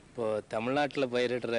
இப்போது தமிழ்நாட்டில் பயிரிடுற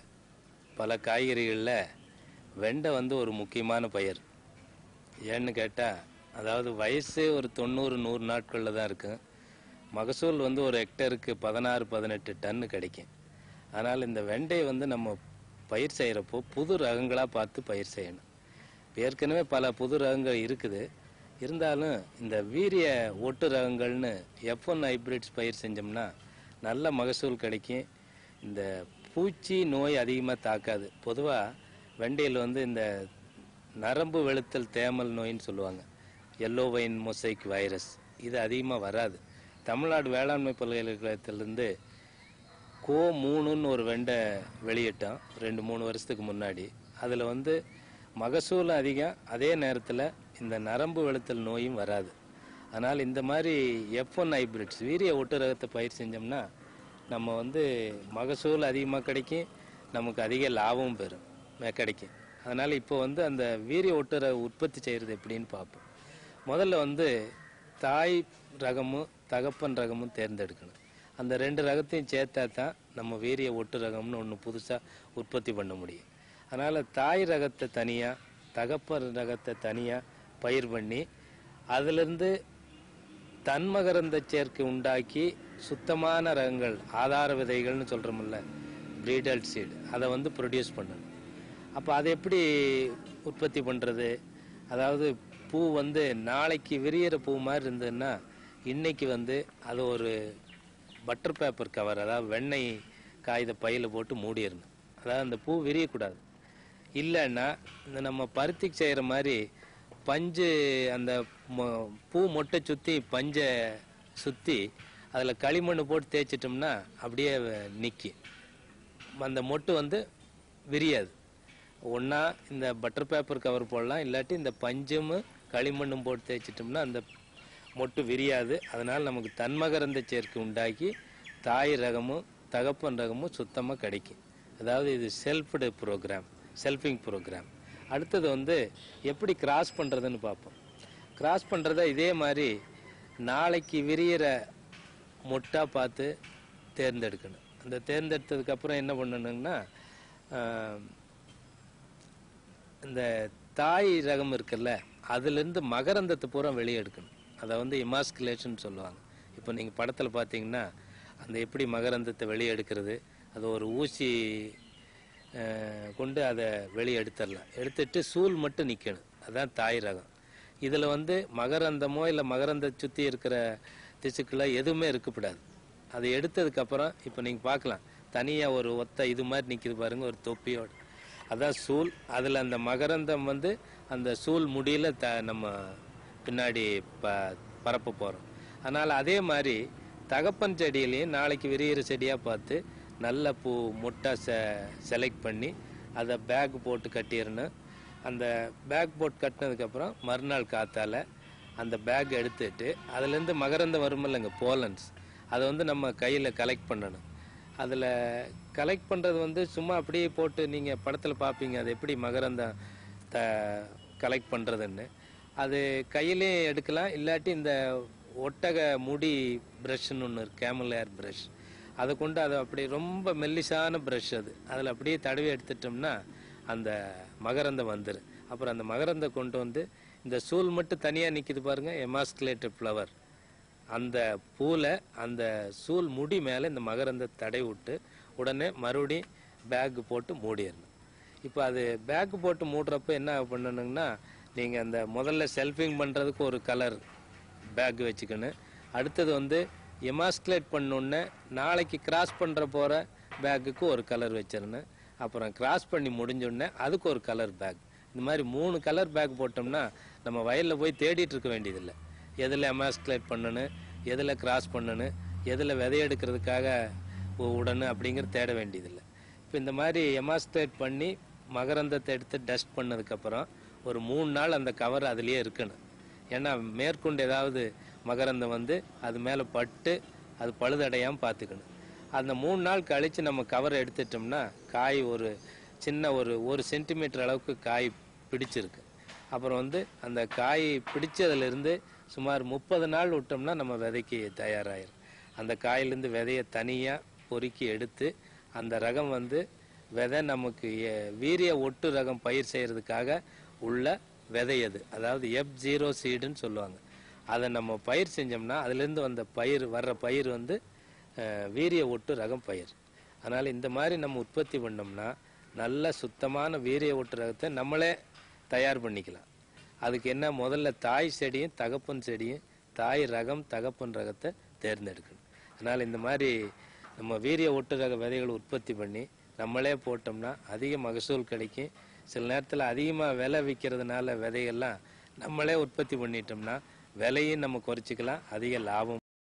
பல காய்கறிகளில் வெண்டை வந்து ஒரு முக்கியமான பயிர் ஏன்னு கேட்டால் அதாவது வயசு ஒரு தொண்ணூறு நூறு நாட்களில் தான் இருக்கும் மகசூல் வந்து ஒரு ஹெக்டருக்கு பதினாறு பதினெட்டு டன்னு கிடைக்கும் ஆனால் இந்த வெண்டையை வந்து நம்ம பயிர் செய்கிறப்போ புது ரகங்களாக பார்த்து பயிர் செய்யணும் இப்ப ஏற்கனவே பல புது ரகங்கள் இருக்குது இருந்தாலும் இந்த வீரிய ஒட்டு ரகங்கள்னு எஃப் ஒன் ஹைப்ரிட்ஸ் பயிர் செஞ்சோம்னா நல்ல மகசூல் கிடைக்கும் இந்த பூச்சி நோய் அதிகமாக தாக்காது பொதுவாக வெண்டையில் வந்து இந்த நரம்பு வெளுத்தல் தேமல் நோயின்னு சொல்லுவாங்க எல்லோ வைன் மொசைக் வைரஸ் இது அதிகமாக வராது தமிழ்நாடு வேளாண்மை பல்கலைக்கழகத்திலேருந்து கோ மூணுன்னு ஒரு வெண்டை வெளியிட்டோம் ரெண்டு மூணு வருஷத்துக்கு முன்னாடி அதில் வந்து மகசூலும் அதிகம் அதே நேரத்தில் இந்த நரம்பு வெளுத்தல் நோயும் வராது அதனால் இந்த மாதிரி எஃப் ஒன் ஹைப்ரிட்ஸ் வீரிய ஒட்டு ரகத்தை பயிர் செஞ்சோம்னா நம்ம வந்து மகசூல் அதிகமாக கிடைக்கும் நமக்கு அதிக லாபமும் பெறும் மே- கிடைக்கும் அதனால் இப்போ வந்து அந்த வீரிய ஒட்டு ரக உற்பத்தி செய்கிறது எப்படின்னு பார்ப்போம் முதல்ல வந்து தாய் ரகமும் தகப்பன் ரகமும் தேர்ந்தெடுக்கணும் அந்த ரெண்டு ரகத்தையும் சேர்த்தா தான் நம்ம வீரிய ஒட்டு ரகம்னு ஒன்று புதுசாக உற்பத்தி பண்ண முடியும் அதனால் தாய் ரகத்தை தனியாக தகப்பன் ரகத்தை தனியாக பயிர் பண்ணி அதிலிருந்து தன்மகரந்த சேர்க்கை உண்டாக்கி சுத்தமான ரகங்கள் ஆதார விதைகள்னு சொல்கிறோம்ல ப்ரீடல் சீடு அதை வந்து ப்ரொடியூஸ் பண்ணணும் அப்போ அதை எப்படி உற்பத்தி பண்ணுறது அதாவது பூ வந்து நாளைக்கு விரியிற பூ மாதிரி இருந்ததுன்னா இன்னைக்கு வந்து அது ஒரு பட்டர் பேப்பர் கவர் அதாவது வெண்ணெய் காகித பையில் போட்டு மூடிடணும் அதாவது அந்த பூ விரியக்கூடாது இல்லைன்னா இந்த நம்ம பருத்திக்கு செய்கிற மாதிரி பஞ்சு அந்த மொ- பூ மொட்டை சுற்றி பஞ்சை சுற்றி அதில் களிமண் போட்டு தேய்ச்சிட்டோம்னா அப்படியே நிற்கும் அந்த மொட்டு வந்து விரியாது ஒன்றா இந்த பட்டர் பேப்பர் கவர் போடலாம் இல்லாட்டி இந்த பஞ்சும் களிமண்ணும் போட்டு தேய்ச்சிட்டோம்னா அந்த மொட்டு விரியாது அதனால் நமக்கு தன்மகரந்த சேர்க்கை உண்டாக்கி தாய் ரகமும் தகப்பன் ரகமும் சுத்தமாக கிடைக்கும் அதாவது இது செல்ஃப்டு ப்ரோக்ராம் செல்ஃபிங் ப்ரோக்ராம் அடுத்தது வந்து எப்படி கிராஸ் பண்ணுறதுன்னு பார்ப்போம் கிராஸ் பண்ணுறத இதே மாதிரி நாளைக்கு விரியிற மொட்டா பார்த்து தேர்ந்தெடுக்கணும் அந்த தேர்ந்தெடுத்ததுக்கப்புறம் என்ன பண்ணணுங்கன்னா ஆஹ், இந்த தாய் ரகம் இருக்குல்ல அதுலேருந்து மகரந்தத்தை பூரா வெளியே எடுக்கணும் அதை வந்து இமாஸ்குலேஷன் சொல்லுவாங்க இப்போ நீங்கள் படத்தில் பார்த்தீங்கன்னா அந்த எப்படி மகரந்தத்தை வெளியே எடுக்கிறது அது ஒரு ஊசி அஹ், கொண்டு அதை வெளியே எடுத்துடலாம் எடுத்துட்டு சூல் மட்டும் நிற்கணும் அதான் தாய் ரகம் இதில் வந்து மகரந்தமோ இல்லை மகரந்த சுற்றி இருக்கிற திசுக்களோ எதுவுமே இருக்கக்கூடாது அதை எடுத்ததுக்கப்புறம் இப்போ நீங்கள் பார்க்கலாம் தனியாக ஒரு ஒத்த இது மாதிரி நிற்கிது பாருங்க ஒரு தொப்பியோட அதான் சூல் அதில் அந்த மகரந்தம் வந்து அந்த சூல் முடியில த நம்ம பின்னாடி ப பரப்ப போகிறோம் அதனால் அதே மாதிரி தகப்பன் செடியிலையும் நாளைக்கு விரியிற செடியாக பார்த்து நல்ல பூ முட்டை செ செலக்ட் பண்ணி அதை பேக் போட்டு கட்டிடணும் அந்த பேக் போட்டு கட்டினதுக்கப்புறம் மறுநாள் காத்தால அந்த பேக் எடுத்துட்டு அதுலேருந்து மகரந்தம் வருமில்லைங்க போலன்ஸ் அதை வந்து நம்ம கையில் கலெக்ட் பண்ணணும் அதில் கலெக்ட் பண்ணுறது வந்து சும்மா அப்படியே போட்டு நீங்கள் படத்தில் பார்ப்பீங்க அது எப்படி மகரந்தம் த கலெக்ட் பண்ணுறதுன்னு அது கையிலே எடுக்கலாம் இல்லாட்டி இந்த ஒட்டக முடி ப்ரஷ்ன்னு ஒன்று இருக்கு கேமல் ஏர் ப்ரஷ் அதை கொண்டு அதை அப்படி ரொம்ப மெல்லிசான ப்ரஷ் அது அதில் அப்படியே தடவி எடுத்துட்டோம்னா அந்த மகரந்தம் வந்துடும் அப்புறம் அந்த மகரந்தம் கொண்டு வந்து இந்த சூல் மட்டும் தனியாக நிற்கிது பாருங்க எமாஸ்குலேட்டட் ஃப்ளவர் அந்த பூவில் அந்த சூல் முடி மேலே இந்த மகரந்த தடை விட்டு உடனே மறுபடியும் பேக் போட்டு மூடிடணும் இப்போ அது பேக் போட்டு மூடுறப்ப என்ன பண்ணணுங்கன்னா நீங்கள் அந்த முதல்ல செல்ஃபிங் பண்ணுறதுக்கு ஒரு கலர் பேக் வச்சுக்கணும் அடுத்தது வந்து எமாஸ்குலேட் பண்ணோன்னே நாளைக்கு கிராஸ் பண்ணுற போகிற பேக்குக்கு ஒரு கலர் வச்சிடணும் அப்புறம் கிராஸ் பண்ணி முடிஞ்சோடனே அதுக்கு ஒரு கலர் பேக் இந்த மாதிரி மூணு கலர் பேக் போட்டோம்னா நம்ம வயலில் போய் தேடிட்டு இருக்க வேண்டியதில்லை எதில் எமாஸ்குலேட் பண்ணணும் எதில் கிராஸ் பண்ணணும் எதில் விதையெடுக்கிறதுக்காக உ- உடணும் அப்படிங்கிறது தேட வேண்டியதில்லை இப்போ இந்த மாதிரி எமாஸ்குலேட் பண்ணி மகரந்தத்தை எடுத்து டஸ்ட் பண்ணதுக்கப்புறம் ஒரு மூணு நாள் அந்த கவர் அதுலேயே இருக்கணும் ஏன்னா மேற்கொண்டு ஏதாவது மகரந்தம் வந்து அது மேலே பட்டு அது பழுதடையாமல் பார்த்துக்கணும் அந்த மூணு நாள் கழித்து நம்ம கவர் எடுத்துட்டோம்னா காய் ஒரு சின்ன ஒரு ஒரு சென்டிமீட்டர் அளவுக்கு காய் பிடிச்சிருக்கு அப்புறம் வந்து அந்த காய் பிடிச்சதுலேருந்து சுமார் முப்பது நாள் விட்டோம்னா நம்ம விதைக்கு தயாராகிடும் அந்த காயிலேருந்து விதையை தனியாக பொறுக்கி எடுத்து அந்த ரகம் வந்து விதை நமக்கு எ- வீரிய ஒட்டு ரகம் பயிர் செய்யறதுக்காக உள்ள விதை அது அதாவது எஃப் ஜீரோ சீடுன்னு சொல்லுவாங்க அதை நம்ம பயிர் செஞ்சோம்னா அதுலேருந்து வந்த பயிர் வர்ற பயிர் வந்து அஹ், வீரிய ஒட்டு ரகம் பயிர் அதனால் இந்த மாதிரி நம்ம உற்பத்தி பண்ணோம்னா நல்ல சுத்தமான வீரிய ஒட்டு ரகத்தை நம்மளே தயார் பண்ணிக்கலாம் அதுக்கு என்ன முதல்ல தாய் செடியும் தகப்பன் செடியும் தாய் ரகம் தகப்பன் ரகத்தை தேர்ந்தெடுக்கணும் அதனால் இந்த மாதிரி நம்ம வீரிய ஒட்டு ரக விதைகளை உற்பத்தி பண்ணி நம்மளே போட்டோம்னா அதிக மகசூல் கிடைக்கும் சில நேரத்தில் அதிகமாக விலை விற்கிறதுனால விதைகள்லாம் நம்மளே உற்பத்தி பண்ணிட்டோம்னா விலையும் நம்ம குறைச்சிக்கலாம் அதிக லாபம்